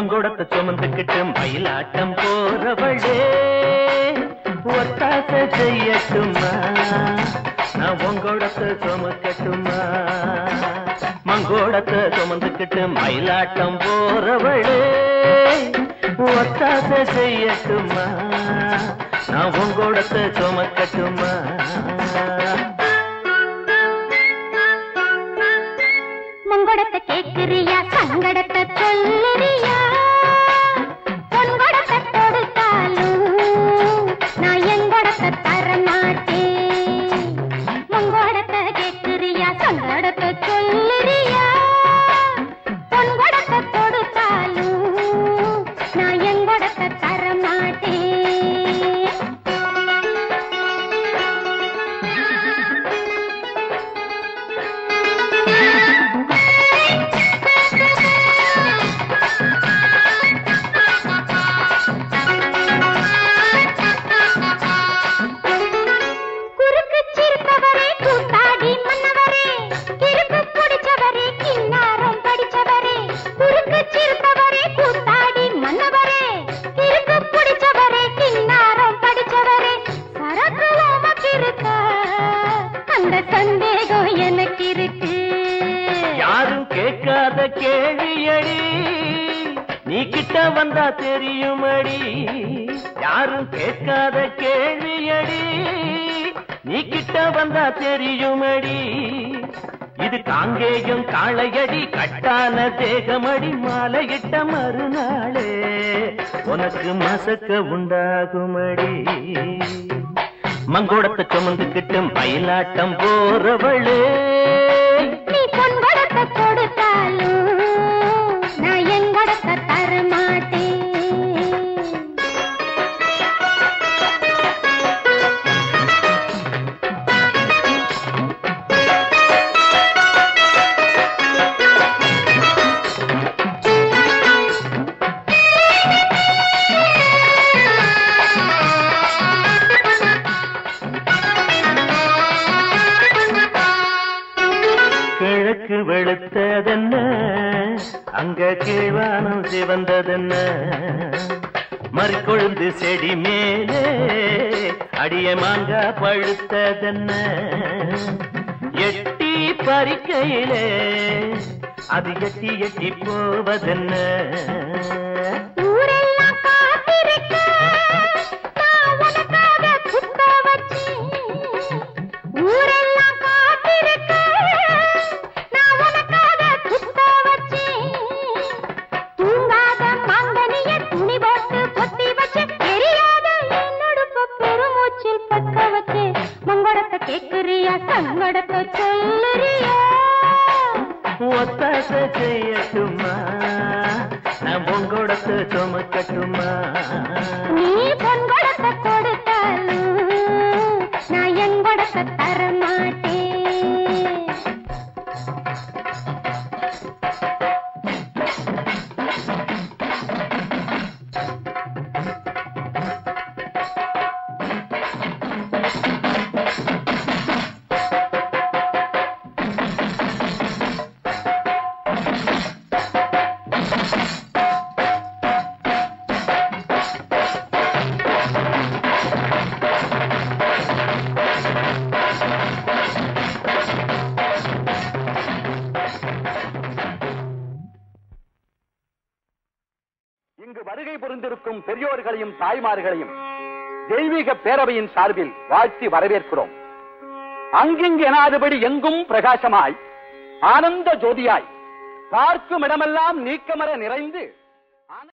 மங்கோடத்தை சுமந்துக்கிட்டு மயிலாட்டம் போறவளே ஒத்தாச செய்யட்டுமா நான் உங்கோடத்தை சுமக்கட்டுமா மங்கோடத்தை சுமந்துக்கிட்டு மயிலாட்டம் போறவளே ஒத்தாச செய்யட்டுமா நான் உங்கோடத்தை சுமக்கட்டுமா மங்கடத்தை கேக்குறியா சங்கடத்தை சொல்லுறியா பொன்கடத்தை கொடுத்தாலும் நான் எங்கடத்தை தர மாட்டேன் மங்கடத்தை கேக்குறியா சங்கடத்தை சொல்லுறியா பொன்கடத்தை கொடுத்தாலும் நான் எங்கடத்தை தர மாட்டேன் குறுக்கு சிரிப்பவரே கூத்தாடி மன்னவரே கிறுக்கு பிடிச்சவரே கிண்ணாரம் படிச்சவரே குறுக்கு சிரிப்பவரே கூத்தாடி மன்னவரே கிறுக்கு பிடிச்சவரே கிண்ணாரம் படிச்சவரே சரக்கு உமக்கு இருக்கா அந்த சந்தேகம் எனக்கு இருக்கு யாரும் கேட்காத கேள்வியடி நீ கிட்ட வந்தா தெரியுமடி யாரும் கேட்காத கேள்வியடி நீ கிட்ட வந்தா தெரியுமடி இது காங்கேயம் காளையடி கட்டான தேகமடி மாலையிட்ட மறுநாளே உனக்கு மசக்க உண்டாகுமடி மங்கோடத்தை சுமந்துக்கிட்டு மயிலாட்டம் போறவளே நீ பொன்கடத்தை கொடுத்தாலும் நான் எங்கடத்தை தர மாட்டேன் கிழக்கு வெளுத்ததென்ன அங்க கீழ்வானம் சிவந்ததென்ன மறுக்கொழுந்து செடி மேலே அடிய மாங்கா பழுத்ததென்ன எட்டி பறிக்கையிலே அது எட்டி எட்டி போவதென்ன ஊரெல்லாம் காத்திருக்க நான் உனக்காக குத்த வச்சேன் ஊரெல்லாம் காத்திருக்க நான் உனக்காக குத்த வச்சேன் தூங்காத மாங்கனிய துணி போட்டு பொத்தி வச்சு தெரியாத என்னோட பெருமூச்சில் பக்க வச்சு மங்கடத்தை கேக்குறியா சங்கடத்தை சொல்லுறியா ஒத்தாச செய்யட்டுமா நான் உங்கோடத்தை சுமக்கட்டுமா நீ பொன்கொடத்தை கொடுத்தாலும் நான் எங்கொடத்தை தர மாட்டேன் இங்கு வருகை புரிந்திருக்கும் பெரியோர்களையும் தாய்மார்களையும் தெய்வீக பேரவையின் சார்பில் வாழ்த்தி வரவேற்கிறோம் அங்கிங்கு எனாதபடி எங்கும் பிரகாசமாய் ஆனந்த ஜோதியாய் பார்க்கும் இடமெல்லாம் நீக்கமர நிறைந்து